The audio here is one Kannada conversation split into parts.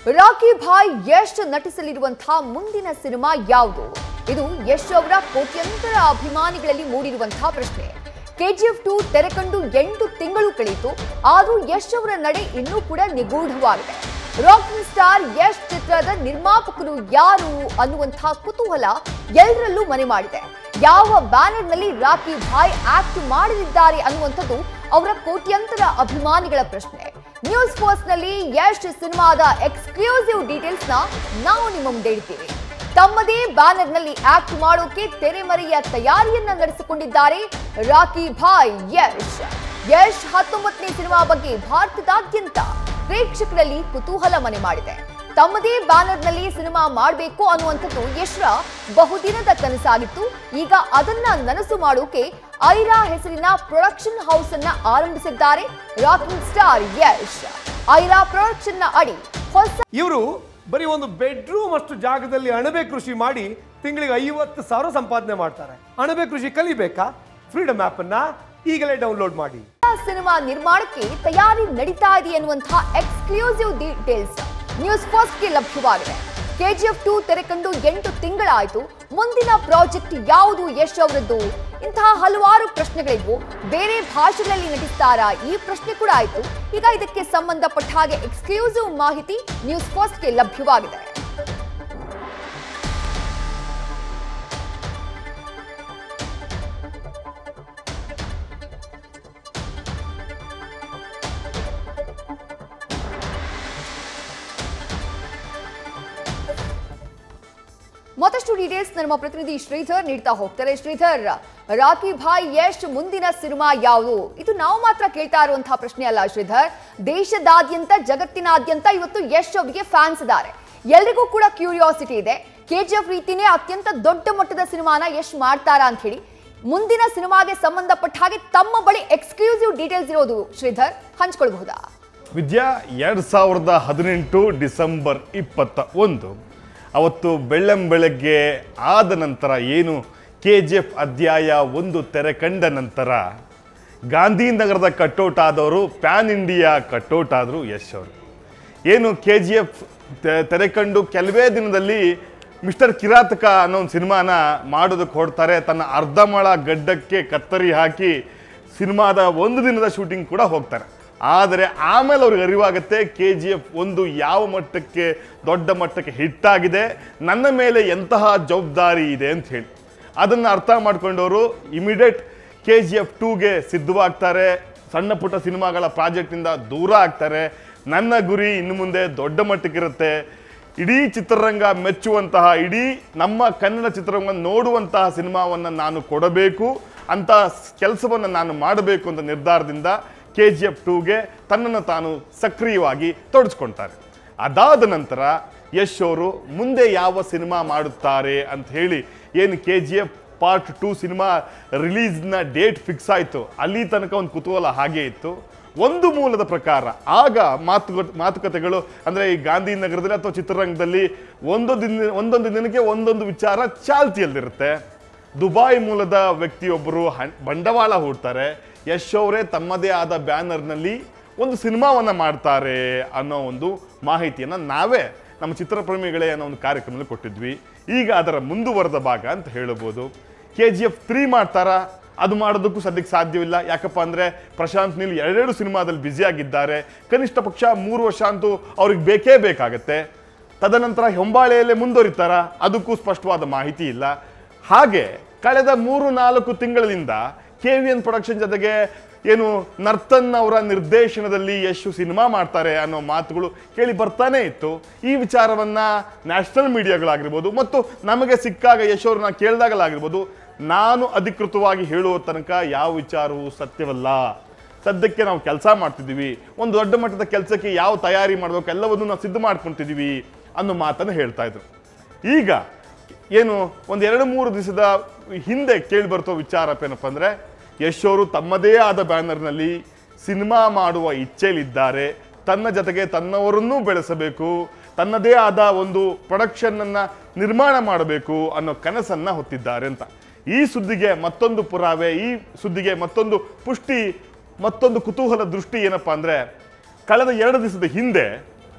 ರಾಕಿ ಭಾಯ್ ಯಶ್ ನಟಿಸಲಿರುವಂತಹ ಮುಂದಿನ ಸಿನಿಮಾ ಯಾವುದು ಇದು ಯಶ್ ಅವರ ಕೋಟ್ಯಂತರ ಅಭಿಮಾನಿಗಳಲ್ಲಿ ಮೂಡಿರುವಂತಹ ಪ್ರಶ್ನೆ ಕೆಜಿಎಫ್ ಟು ತೆರೆ ಕಂಡು ಎಂಟು ತಿಂಗಳು ಕಳೆಯಿತು ಆದರೂ ಯಶ್ ಅವರ ನಡೆ ಇನ್ನೂ ಕೂಡ ನಿಗೂಢವಾಗಿದೆ ರಾಕಿಂಗ್ ಸ್ಟಾರ್ ಯಶ್ ಚಿತ್ರದ ನಿರ್ಮಾಪಕರು ಯಾರು ಅನ್ನುವಂತಹ ಕುತೂಹಲ ಎಲ್ಲರಲ್ಲೂ ಮನೆ ಮಾಡಿದೆ ಯಾವ ಬ್ಯಾನರ್ನಲ್ಲಿ ರಾಕಿ ಭಾಯ್ ಆಕ್ಟ್ ಮಾಡಲಿದ್ದಾರೆ ಅನ್ನುವಂಥದ್ದು ಅವರ ಕೋಟ್ಯಂತರ ಅಭಿಮಾನಿಗಳ ಪ್ರಶ್ನೆ ನ್ಯೂಸ್ ಫಸ್ಟ್ ನಲ್ಲಿ ಯಶ್ ಸಿನಿಮಾದ ಎಕ್ಸ್ಕ್ಲೂಸಿವ್ ಡೀಟೇಲ್ಸ್ ನ ನಾವು ನಿಮ್ಮ ಮುಂದೆ ಇಡ್ತೀವಿ ತಮ್ಮದೇ ಬ್ಯಾನರ್ ನಲ್ಲಿ ಆಕ್ಟ್ ಮಾಡೋಕೆ ತೆರೆಮರೆಯ ತಯಾರಿಯನ್ನ ನಡೆಸಿಕೊಂಡಿದ್ದಾರೆ ರಾಕಿ ಭಾಯ್ ಯಶ್ ಯಶ್ ಹತ್ತೊಂಬತ್ತನೇ ಸಿನಿಮಾ ಬಗ್ಗೆ ಭಾರತದಾದ್ಯಂತ ಪ್ರೇಕ್ಷಕರಲ್ಲಿ ಕುತೂಹಲ ಮನೆ ಮಾಡಿದೆ ತಮ್ಮದೇ ಬ್ಯಾನರ್ ನಲ್ಲಿ ಸಿನಿಮಾ ಮಾಡಬೇಕು ಅನ್ನುವಂಥದ್ದು ಯಶ್ರ ಬಹುದಿನದ ಕನಸಾಗಿತ್ತು ಈಗ ಅದನ್ನ ನನಸು ಮಾಡೋಕೆ ಐರಾ ಹೆಸರಿನ ಪ್ರೊಡಕ್ಷನ್ ಹೌಸ್ ಅನ್ನ ಆರಂಭಿಸಿದ್ದಾರೆ rocking star Yash Ayra production ನ ಅಡಿ ಹೊಸ ಇವರು ಬರೀ ಒಂದು ಬೆಡ್ರೂಮ್ ಅಷ್ಟು ಜಾಗದಲ್ಲಿ ಅಣಬೆ ಕೃಷಿ ಮಾಡಿ ತಿಂಗಳಿಗೆ ಐವತ್ತು ಸಾವಿರ ಸಂಪಾದನೆ ಮಾಡ್ತಾರೆ ಅಣಬೆ ಕೃಷಿ ಕಲಿಬೇಕಾ ಫ್ರೀಡಮ್ ಆಪ್ ಅನ್ನ ಈಗಲೇ ಡೌನ್ಲೋಡ್ ಮಾಡಿ ಸಿನಿಮಾ ನಿರ್ಮಾಣಕ್ಕೆ ತಯಾರಿ ನಡೀತಾ ಇದೆ ಎನ್ನುವಂತಹ ಎಕ್ಸ್ಕ್ಲೂಸಿವ್ ಡೀಟೇಲ್ಸ್ ನ್ಯೂಸ್ ಫಸ್ಟ್ಗೆ ಲಭ್ಯವಾಗಿದೆ ಕೆಜಿಎಫ್ ಟು ತೆರೆ ಕಂಡು ಎಂಟು ತಿಂಗಳಾಯಿತು ಮುಂದಿನ ಪ್ರಾಜೆಕ್ಟ್ ಯಾವುದು ಯಶ್ ಅವರದ್ದು ಇಂತಹ ಹಲವಾರು ಪ್ರಶ್ನೆಗಳಿದ್ವು ಬೇರೆ ಭಾಷೆಗಳಲ್ಲಿ ನಟಿಸ್ತಾರಾ ಈ ಪ್ರಶ್ನೆ ಕೂಡ ಆಯಿತು ಈಗ ಇದಕ್ಕೆ ಸಂಬಂಧಪಟ್ಟ ಹಾಗೆ ಎಕ್ಸ್ಕ್ಲೂಸಿವ್ ಮಾಹಿತಿ ನ್ಯೂಸ್ ಫಸ್ಟ್ಗೆ ಲಭ್ಯವಾಗಿದೆ ಮತ್ತಷ್ಟು ಡೀಟೇಲ್ಸ್ ನಮ್ಮ ಪ್ರತಿನಿಧಿ ಶ್ರೀಧರ್ ನೀಡ್ತಾ ಹೋಗ್ತಾರೆ ಶ್ರೀಧರ್ ರಾಕಿ ಭಾಯ್ ಯಶ್ ಮುಂದಿನ ಸಿನಿಮಾ ಯಾವುದು ಇದು ನಾವು ಮಾತ್ರ ಕೇಳ್ತಾ ಇರುವಂತಹ ಪ್ರಶ್ನೆ ಅಲ್ಲ ಶ್ರೀಧರ್ ದೇಶದಾದ್ಯಂತ ಜಗತ್ತಿನಾದ್ಯಂತ ಇವತ್ತು ಯಶ್ ಅವರಿಗೆ ಫ್ಯಾನ್ಸ್ ಇದ್ದಾರೆ ಎಲ್ರಿಗೂ ಕೂಡ ಕ್ಯೂರಿಯಾಸಿಟಿ ಇದೆ ಕೆಜಿಎಫ್ ರೀತಿನೇ ಅತ್ಯಂತ ದೊಡ್ಡ ಮಟ್ಟದ ಸಿನಿಮಾನ ಯಶ್ ಮಾಡ್ತಾರಾ ಅಂತ ಹೇಳಿ ಮುಂದಿನ ಸಿನಿಮಾಗೆ ಸಂಬಂಧಪಟ್ಟ ಹಾಗೆ ತಮ್ಮ ಬಳಿ ಎಕ್ಸ್ಕ್ಲೂಸಿವ್ ಡೀಟೇಲ್ಸ್ ಇರೋದು ಶ್ರೀಧರ್ ಹಂಚ್ಕೊಳ್ಬಹುದಾ ವಿದ್ಯಾ ಎರಡು ಸಾವಿರದ ಹದಿನೆಂಟು ಡಿಸೆಂಬರ್ ಇಪ್ಪತ್ತ ಒಂದು ಅವತ್ತು ಬೆಳ್ಳಂಬೆಳಗ್ಗೆ ಆದ ನಂತರ ಏನು ಕೆ ಜಿ ಎಫ್ ಅಧ್ಯಾಯ ಒಂದು ತೆರೆ ಕಂಡ ನಂತರ ಗಾಂಧಿನಗರದ ಕಟ್ಔಟ್ ಆದವರು ಪ್ಯಾನ್ ಇಂಡಿಯಾ ಕಟ್ಔಟ್ ಆದರು ಯಶ್ ಅವರು ಏನು ಕೆ ಜಿ ಎಫ್ ತೆರೆ ಕಂಡು ಕೆಲವೇ ದಿನದಲ್ಲಿ ಮಿಸ್ಟರ್ ಕಿರಾತಕ ಅನ್ನೋ ಒಂದು ಸಿನಿಮಾನ ಮಾಡೋದಕ್ಕೆ ಹೊಡ್ತಾರೆ ತನ್ನ ಅರ್ಧಮಳ ಗಡ್ಡಕ್ಕೆ ಕತ್ತರಿ ಹಾಕಿ ಸಿನಿಮಾದ ಒಂದು ದಿನದ ಶೂಟಿಂಗ್ ಕೂಡ ಹೋಗ್ತಾರೆ ಆದರೆ ಆಮೇಲೆ ಅವ್ರಿಗೆ ಅರಿವಾಗುತ್ತೆ ಕೆ ಜಿ ಎಫ್ ಒಂದು ಯಾವ ಮಟ್ಟಕ್ಕೆ ದೊಡ್ಡ ಮಟ್ಟಕ್ಕೆ ಹಿಟ್ಟಾಗಿದೆ ನನ್ನ ಮೇಲೆ ಎಂತಹ ಜವಾಬ್ದಾರಿ ಇದೆ ಅಂತ ಹೇಳಿ ಅದನ್ನು ಅರ್ಥ ಮಾಡ್ಕೊಂಡವರು ಇಮಿಡಿಯೇಟ್ ಕೆ ಜಿ ಎಫ್ ಟೂಗೆ ಸಿದ್ಧವಾಗ್ತಾರೆ ಸಣ್ಣ ಪುಟ್ಟ ಸಿನಿಮಾಗಳ ಪ್ರಾಜೆಕ್ಟಿಂದ ದೂರ ಆಗ್ತಾರೆ ನನ್ನ ಗುರಿ ಇನ್ನು ಮುಂದೆ ದೊಡ್ಡ ಮಟ್ಟಕ್ಕಿರುತ್ತೆ ಇಡೀ ಚಿತ್ರರಂಗ ಮೆಚ್ಚುವಂತಹ ಇಡೀ ನಮ್ಮ ಕನ್ನಡ ಚಿತ್ರರಂಗ ನೋಡುವಂತಹ ಸಿನಿಮಾವನ್ನು ನಾನು ಕೊಡಬೇಕು ಅಂತ ಕೆಲಸವನ್ನು ನಾನು ಮಾಡಬೇಕು ಅಂತ ನಿರ್ಧಾರದಿಂದ ಕೆ ಜಿ ಎಫ್ ಟೂಗೆ ತನ್ನನ್ನು ತಾನು ಸಕ್ರಿಯವಾಗಿ ತೊಡಗಿಸ್ಕೊಳ್ತಾರೆ ಅದಾದ ನಂತರ ಯಶ್ ಅವರು ಮುಂದೆ ಯಾವ ಸಿನಿಮಾ ಮಾಡುತ್ತಾರೆ ಅಂತ ಹೇಳಿ ಏನು K G F part two cinema ರಿಲೀಸ್ನ ಡೇಟ್ ಫಿಕ್ಸ್ ಆಯಿತು ಅಲ್ಲಿ ತನಕ ಒಂದು ಕುತೂಹಲ ಹಾಗೆ ಇತ್ತು ಒಂದು ಮೂಲದ ಪ್ರಕಾರ ಆಗ ಮಾತುಕ ಮಾತುಕತೆಗಳು ಅಂದರೆ ಈ ಗಾಂಧಿನಗರದಲ್ಲಿ ಅಥವಾ ಚಿತ್ರರಂಗದಲ್ಲಿ ಒಂದೊಂದು ದಿನ ಒಂದೊಂದು ದಿನಕ್ಕೆ ಒಂದೊಂದು ವಿಚಾರ ಚಾಲ್ತಿಯಲ್ಲಿರುತ್ತೆ ದುಬಾಯ್ ಮೂಲದ ವ್ಯಕ್ತಿಯೊಬ್ಬರು ಹಣ್ ಬಂಡವಾಳ ಹೂಡ್ತಾರೆ ಯಶ್ ಅವರೇ ತಮ್ಮದೇ ಆದ ಬ್ಯಾನರ್ನಲ್ಲಿ ಒಂದು ಸಿನಿಮಾವನ್ನು ಮಾಡ್ತಾರೆ ಅನ್ನೋ ಒಂದು ಮಾಹಿತಿಯನ್ನು ನಾವೇ ನಮ್ಮ ಚಿತ್ರಪ್ರೇಮಿಗಳೇ ಅನ್ನೋ ಒಂದು ಕಾರ್ಯಕ್ರಮದಲ್ಲಿ ಕೊಟ್ಟಿದ್ವಿ ಈಗ ಅದರ ಮುಂದುವರೆದ ಭಾಗ ಅಂತ ಹೇಳ್ಬೋದು ಕೆ ಜಿ ಎಫ್ ತ್ರೀ ಮಾಡ್ತಾರಾ ಅದು ಮಾಡೋದಕ್ಕೂ ಸದ್ಯಕ್ಕೆ ಸಾಧ್ಯವಿಲ್ಲ ಯಾಕಪ್ಪ ಅಂದರೆ ಪ್ರಶಾಂತ್ ನೀಲ್ ಎರಡೆರಡು ಸಿನಿಮಾದಲ್ಲಿ ಬ್ಯುಸಿಯಾಗಿದ್ದಾರೆ ಕನಿಷ್ಠ ಪಕ್ಷ ಮೂರು ವರ್ಷ ಅಂತೂ ಅವ್ರಿಗೆ ಬೇಕೇ ಬೇಕಾಗತ್ತೆ ತದನಂತರ ಹೊಂಬಾಳೆಯಲ್ಲೇ ಮುಂದುವರಿತಾರ ಅದಕ್ಕೂ ಸ್ಪಷ್ಟವಾದ ಮಾಹಿತಿ ಇಲ್ಲ ಹಾಗೆ ಕಳೆದ ಮೂರು ನಾಲ್ಕು ತಿಂಗಳಿಂದ ಕೆ ವಿ ಎನ್ ಪ್ರೊಡಕ್ಷನ್ ಜೊತೆಗೆ ಏನು ನರ್ತನ್ ಅವರ ನಿರ್ದೇಶನದಲ್ಲಿ ಯಶು ಸಿನಿಮಾ ಮಾಡ್ತಾರೆ ಅನ್ನೋ ಮಾತುಗಳು ಕೇಳಿ ಬರ್ತಾನೆ ಇತ್ತು ಈ ವಿಚಾರವನ್ನ ನ್ಯಾಷನಲ್ ಮೀಡಿಯಾಗಳಾಗಿರ್ಬೋದು ಮತ್ತು ನಮಗೆ ಸಿಕ್ಕಾಗ ಯಶ್ ಅವ್ರನ್ನ ಕೇಳಿದಾಗಲಾಗಿರ್ಬೋದು ನಾನು ಅಧಿಕೃತವಾಗಿ ಹೇಳುವ ತನಕ ಯಾವ ವಿಚಾರವೂ ಸತ್ಯವಲ್ಲ ಸದ್ಯಕ್ಕೆ ನಾವು ಕೆಲಸ ಮಾಡ್ತಿದ್ದೀವಿ ಒಂದು ದೊಡ್ಡ ಮಟ್ಟದ ಕೆಲಸಕ್ಕೆ ಯಾವ ತಯಾರಿ ಮಾಡಬೇಕು ಎಲ್ಲವನ್ನೂ ನಾವು ಸಿದ್ಧ ಮಾಡ್ಕೊತಿದ್ದೀವಿ ಅನ್ನೋ ಮಾತನ್ನು ಹೇಳ್ತಾ ಇದ್ರು ಈಗ ಏನು ಒಂದು ಎರಡು ಮೂರು ದಿವಸದ ಹಿಂದೆ ಕೇಳಿ ಬರ್ತೋ ವಿಚಾರ ಏನಪ್ಪ ಅಂದರೆ ಯಶ್ ಅವರು ತಮ್ಮದೇ ಆದ ಬ್ಯಾನರ್ನಲ್ಲಿ ಸಿನಿಮಾ ಮಾಡುವ ಇಚ್ಛೆಯಲ್ಲಿದ್ದಾರೆ ತನ್ನ ಜೊತೆಗೆ ತನ್ನವರನ್ನೂ ಬೆಳೆಸಬೇಕು ತನ್ನದೇ ಆದ ಒಂದು ಪ್ರೊಡಕ್ಷನ್ನನ್ನು ನಿರ್ಮಾಣ ಮಾಡಬೇಕು ಅನ್ನೋ ಕನಸನ್ನು ಹೊತ್ತಿದ್ದಾರೆ ಅಂತ ಈ ಸುದ್ದಿಗೆ ಮತ್ತೊಂದು ಪುರಾವೆ ಈ ಸುದ್ದಿಗೆ ಮತ್ತೊಂದು ಪುಷ್ಟಿ ಮತ್ತೊಂದು ಕುತೂಹಲ ದೃಷ್ಟಿ ಏನಪ್ಪಾ ಅಂದರೆ ಕಳೆದ ಎರಡು ದಿವಸದ ಹಿಂದೆ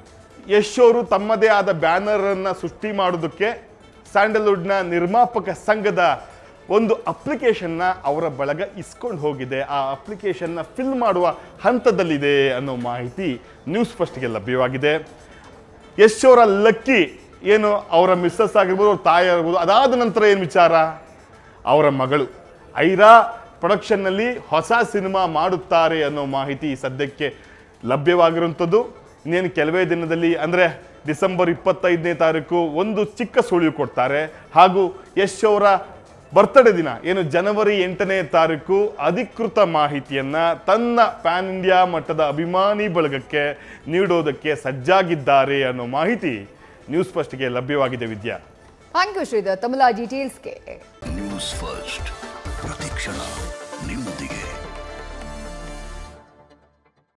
ಯಶ್ ಅವರು ತಮ್ಮದೇ ಆದ ಬ್ಯಾನರ್ ಅನ್ನ ಸೃಷ್ಟಿ ಮಾಡೋದಕ್ಕೆ ಸ್ಯಾಂಡಲ್ವುಡ್ನ ನಿರ್ಮಾಪಕ ಸಂಘದ ಒಂದು ಅಪ್ಲಿಕೇಶನ್ನ ಅವರ ಬಳಗ ಇಸ್ಕೊಂಡು ಹೋಗಿದೆ ಆ ಅಪ್ಲಿಕೇಶನ್ನ ಫಿಲ್ ಮಾಡುವ ಹಂತದಲ್ಲಿದೆ ಅನ್ನೋ ಮಾಹಿತಿ ನ್ಯೂಸ್ ಫಸ್ಟ್ಗೆ ಲಭ್ಯವಾಗಿದೆ ಯಶ್ ಅವರ ಲಕ್ಕಿ ಏನು ಅವರ ಮಿಸ್ಸಸ್ ಆಗಿರ್ಬೋದು ಅವ್ರ ತಾಯಿ ಆಗಿರ್ಬೋದು ಅದಾದ ನಂತರ ಏನು ವಿಚಾರ ಅವರ ಮಗಳು ಐರಾ ಪ್ರೊಡಕ್ಷನ್ನಲ್ಲಿ ಹೊಸ ಸಿನಿಮಾ ಮಾಡುತ್ತಾರೆ ಅನ್ನೋ ಮಾಹಿತಿ ಸದ್ಯಕ್ಕೆ ಲಭ್ಯವಾಗಿರುವಂಥದ್ದು ಇನ್ನೇನು ಕೆಲವೇ ದಿನದಲ್ಲಿ ಅಂದರೆ ಡಿಸೆಂಬರ್ ಇಪ್ಪತ್ತೈದನೇ ತಾರೀಕು ಒಂದು ಚಿಕ್ಕ ಸುಳಿವು ಕೊಡ್ತಾರೆ ಹಾಗೂ ಯಶ್ ಅವರ ಬರ್ತ್ಡೇ ದಿನ ಏನು ಜನವರಿ ಎಂಟನೇ ತಾರೀಕು ಅಧಿಕೃತ ಮಾಹಿತಿಯನ್ನ ತನ್ನ ಪ್ಯಾನ್ ಇಂಡಿಯಾ ಮಟ್ಟದ ಅಭಿಮಾನಿ ಬಳಗಕ್ಕೆ ನೀಡೋದಕ್ಕೆ ಸಜ್ಜಾಗಿದ್ದಾರೆ ಅನ್ನೋ ಮಾಹಿತಿ ನ್ಯೂಸ್ ಫಸ್ಟ್ಗೆ ಲಭ್ಯವಾಗಿದೆ ವಿದ್ಯಾ ಥ್ಯಾಂಕ್ ಯು ಶ್ರೀಧರ್ ತಮಿಳಾ ಡೀಟೇಲ್ಸ್ಗೆ ನ್ಯೂಸ್ ಫಸ್ಟ್ ಪ್ರತಿಕ್ಷಣ